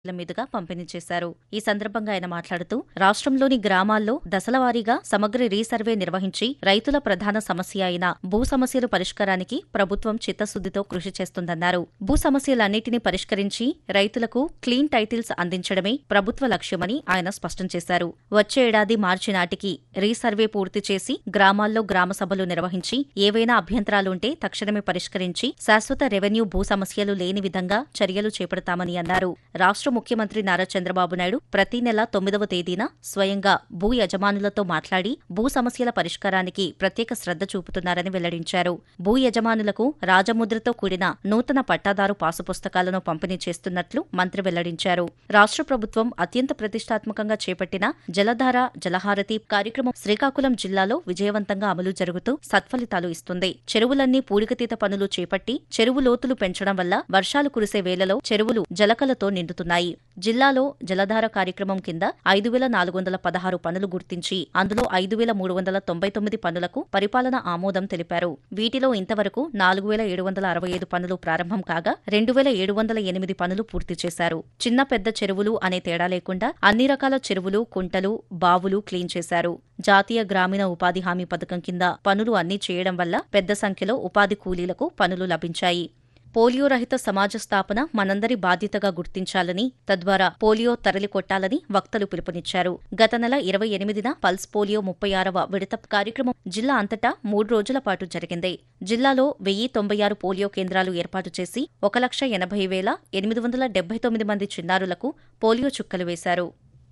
ల మీదుగా పంపిణీ చేశారు ఈ సందర్భంగా ఆయన మాట్లాడుతూ రాష్ట్రంలోని గ్రామాల్లో దశలవారీగా సమగ్ర రీసర్వే నిర్వహించి రైతుల ప్రధాన సమస్య అయిన భూ సమస్యల పరిష్కారానికి ప్రభుత్వం చిత్తశుద్దితో కృషి చేస్తుందన్నారు భూ సమస్యలన్నింటినీ పరిష్కరించి రైతులకు క్లీన్ టైటిల్స్ అందించడమే ప్రభుత్వ లక్ష్యమని ఆయన స్పష్టం చేశారు వచ్చే ఏడాది మార్చి నాటికి రీసర్వే పూర్తి చేసి గ్రామాల్లో గ్రామ సభలు నిర్వహించి ఏవైనా అభ్యంతరాలుంటే తక్షణమే పరిష్కరించి శాశ్వత రెవెన్యూ భూ సమస్యలు లేని విధంగా చర్యలు చేపడతామని అన్నారు రాష్ట్ర ముఖ్యమంత్రి నారా చంద్రబాబు నాయుడు ప్రతి నెల తొమ్మిదవ తేదీన స్వయంగా భూ యజమానులతో మాట్లాడి భూ సమస్యల పరిష్కారానికి ప్రత్యేక శ్రద్ధ చూపుతున్నారని వెల్లడించారు భూ యజమానులకు రాజముద్రతో కూడిన నూతన పట్టాదారు పాసు పుస్తకాలను పంపిణీ చేస్తున్నట్లు మంత్రి వెల్లడించారు రాష్ట్ర ప్రభుత్వం అత్యంత ప్రతిష్టాత్మకంగా చేపట్టిన జలధార జలహారతి కార్యక్రమం శ్రీకాకుళం జిల్లాలో విజయవంతంగా అమలు జరుగుతూ సత్ఫలితాలు ఇస్తుంది చెరువులన్నీ పూడికతీత పనులు చేపట్టి చెరువు లోతులు పెంచడం వల్ల వర్షాలు కురిసే వేళలో చెరువులు జలకలతో నిండుతున్నాయి జిల్లాలో జలధార కార్యక్రమం కింద ఐదు వేల నాలుగు వందల పదహారు పనులు గుర్తించి అందులో ఐదు వేల మూడు వందల తొంభై తొమ్మిది పనులకు పరిపాలన ఆమోదం తెలిపారు వీటిలో ఇంతవరకు నాలుగు వేల ఏడు వందల అరవై ఐదు పనులు ప్రారంభం కాగా రెండు వేల ఏడు వందల ఎనిమిది పనులు పూర్తి చేశారు చిన్న పెద్ద చెరువులు అనే తేడా లేకుండా అన్ని రకాల చెరువులు కుంటలు బావులు క్లీన్ చేశారు జాతీయ గ్రామీణ ఉపాధి హామీ పథకం కింద పనులు అన్నీ చేయడం వల్ల పెద్ద సంఖ్యలో ఉపాధి కూలీలకు పనులు లభించాయి పోలియో రహిత సమాజ స్థాపన మనందరి బాధ్యతగా గుర్తించాలని తద్వారా పోలియో తరలి కొట్టాలని వక్తలు పిలుపునిచ్చారు గత నెల ఇరవై ఎనిమిదిన పల్స్ పోలియో ముప్పై ఆరవ విడత కార్యక్రమం జిల్లా అంతటా మూడు రోజుల పాటు జరిగింది జిల్లాలో వెయ్యి తొంభై ఆరు పోలియో కేంద్రాలు ఏర్పాటు చేసి ఒక లక్ష ఎనభై వేల ఎనిమిది వందల డెబ్బై తొమ్మిది మంది చిన్నారులకు పోలియో చుక్కలు వేశారు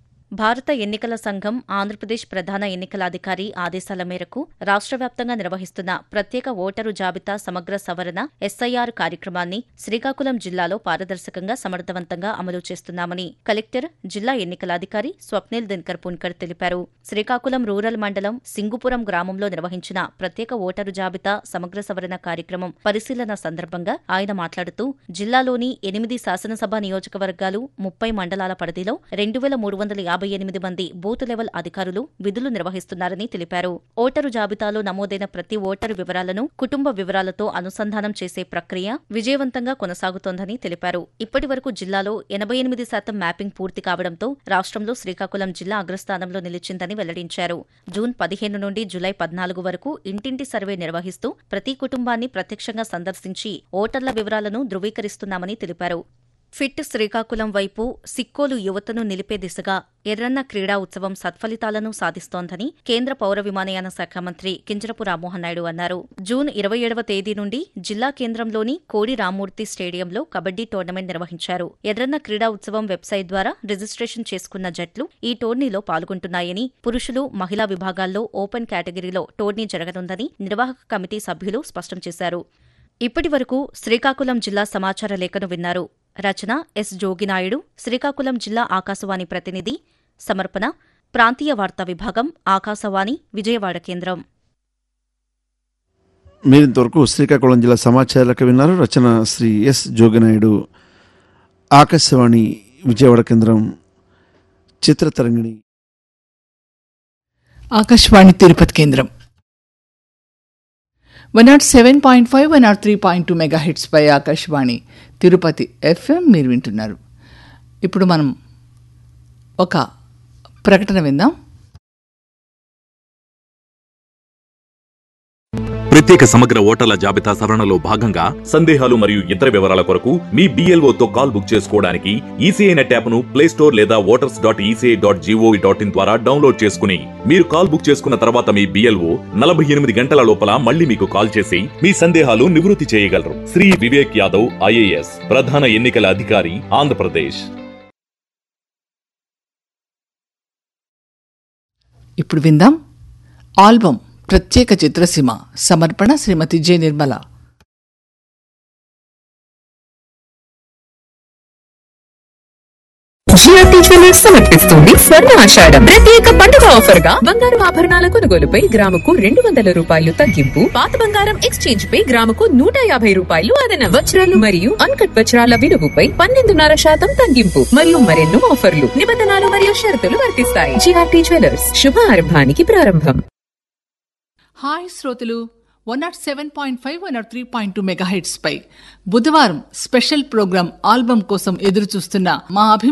భారత ఎన్నికల సంఘం ఆంధ్రప్రదేశ్ ప్రధాన ఎన్నికల అధికారి ఆదేశాల మేరకు రాష్ట్ర వ్యాప్తంగా నిర్వహిస్తున్న ప్రత్యేక ఓటరు జాబితా సమగ్ర సవరణ ఎస్ఐఆర్ కార్యక్రమాన్ని శ్రీకాకుళం జిల్లాలో పారదర్శకంగా సమర్థవంతంగా అమలు చేస్తున్నామని కలెక్టర్ జిల్లా ఎన్నికల అధికారి స్వప్నిల్ దినకర్ పున్కర్ తెలిపారు శ్రీకాకుళం రూరల్ మండలం సింగుపురం గ్రామంలో నిర్వహించిన ప్రత్యేక ఓటరు జాబితా సమగ్ర సవరణ కార్యక్రమం పరిశీలన సందర్భంగా ఆయన మాట్లాడుతూ జిల్లాలోని ఎనిమిది శాసనసభ నియోజకవర్గాలు ముప్పై మండలాల పరిధిలో రెండు వేల మూడు వందల యాభై ఎనిమిది మంది బూత్ లెవెల్ అధికారులు విధులు నిర్వహిస్తున్నారని తెలిపారు ఓటరు జాబితాలో నమోదైన ప్రతి ఓటరు వివరాలను కుటుంబ వివరాలతో అనుసంధానం చేసే ప్రక్రియ విజయవంతంగా కొనసాగుతోందని తెలిపారు ఇప్పటి వరకు జిల్లాలో ఎనభై ఎనిమిది శాతం మ్యాపింగ్ పూర్తి కావడంతో రాష్ట్రంలో శ్రీకాకుళం జిల్లా అగ్రస్థానంలో నిలిచిందని వెల్లడించారు జూన్ పదిహేను నుండి జులై పద్నాలుగు వరకు ఇంటింటి సర్వే నిర్వహిస్తూ ప్రతి కుటుంబాన్ని ప్రత్యక్షంగా సందర్శించి ఓటర్ల వివరాలను ధృవీకరిస్తున్నామని తెలిపారు ఫిట్ శ్రీకాకుళం వైపు సిక్కోలు యువతను నిలిపే దిశగా ఎర్రన్న క్రీడా ఉత్సవం సత్ఫలితాలను సాధిస్తోందని కేంద్ర పౌర విమానయాన శాఖ మంత్రి కింజరపు రామ్మోహన్ నాయుడు అన్నారు జూన్ ఇరవై ఏడవ తేదీ నుండి జిల్లా కేంద్రంలోని కోడి రామ్మూర్తి స్టేడియంలో కబడ్డీ టోర్నమెంట్ నిర్వహించారు ఎర్రన్న క్రీడా ఉత్సవం వెబ్సైట్ ద్వారా రిజిస్ట్రేషన్ చేసుకున్న జట్లు ఈ టోర్నీలో పాల్గొంటున్నాయని పురుషులు మహిళా విభాగాల్లో ఓపెన్ కేటగిరీలో టోర్నీ జరగనుందని నిర్వాహక కమిటీ సభ్యులు స్పష్టం చేశారు ఇప్పటి వరకు శ్రీకాకుళం జిల్లా సమాచార లేఖను విన్నారు రచన ఎస్ జోగినాయుడు శ్రీకాకుళం జిల్లా ఆకాశవాణి ప్రతినిధి సమర్పణ ప్రాంతీయ వార్తా విభాగం ఆకాశవాణి విజయవాడ కేంద్రం మీరు ఇంతవరకు శ్రీకాకుళం జిల్లా సమాచారాలకు విన్నారు రచన శ్రీ ఎస్ జోగినాయుడు ఆకాశవాణి విజయవాడ కేంద్రం చిత్రతరంగిణి ఆకాశవాణి తిరుపతి కేంద్రం one nought seven point five one nought three point two mega hits పై ఆకాశవాణి తిరుపతి ఎఫ్ఎం మీరు వింటున్నారు ఇప్పుడు మనం ఒక ప్రకటన విందాం ప్రత్యేక సమగ్ర ఓటర్ల జాబితా సవరణలో భాగంగా సందేహాలు మరియు ఇతర వివరాల కొరకు మీ BLO తో కాల్ బుక్ చేసుకోవడానికి ఈసీఐ నెట్ యాప్ ను ప్లే స్టోర్ లేదా voters dot ECI dot GOV dot in ద్వారా డౌన్లోడ్ చేసుకుని మీరు కాల్ బుక్ చేసుకున్న తర్వాత మీ బిఎల్ఓ నలభై ఎనిమిది గంటల లోపల మళ్ళీ మీకు కాల్ చేసి మీ సందేహాలు నివృత్తి చేయగలరు శ్రీ వివేక్ యాదవ్ ఐఏఎస్ ప్రధాన ఎన్నికల అధికారి ఆంధ్రప్రదేశ్ ఇప్పుడు విందాం ఆల్బమ్ ప్రత్యేక చిత్రసీమ సమర్పణ Shrimati J Nirmala GRT jewellers సమర్పిస్తుంది స్వర్ణ ఆషాఢం ప్రత్యేక పండుగ ఆఫర్ గా బంగారు ఆభరణాల కొనుగోలుపై గ్రాముకు రెండు వందల రూపాయలు తగ్గింపు పాత బంగారం ఎక్స్చేంజ్ పై గ్రాముకు నూట యాభై రూపాయలు అదనం వజ్రాలు మరియు అన్కట్ వజ్రాల విలువపై పన్నెండున్నర శాతం తగ్గింపు మరియు మరెన్నో ఆఫర్లు నిబంధనలు మరియు షరతులు వర్తిస్తాయి జిఆర్టీ జ్యువెలర్స్ శుభారంభానికి ప్రారంభం హాయ్ శ్రోతలు one nought seven point five one nought three point two mega పై బుధవారం స్పెషల్ ప్రోగ్రాం ఆల్బమ్ కోసం ఎదురు చూస్తున్న మా అభి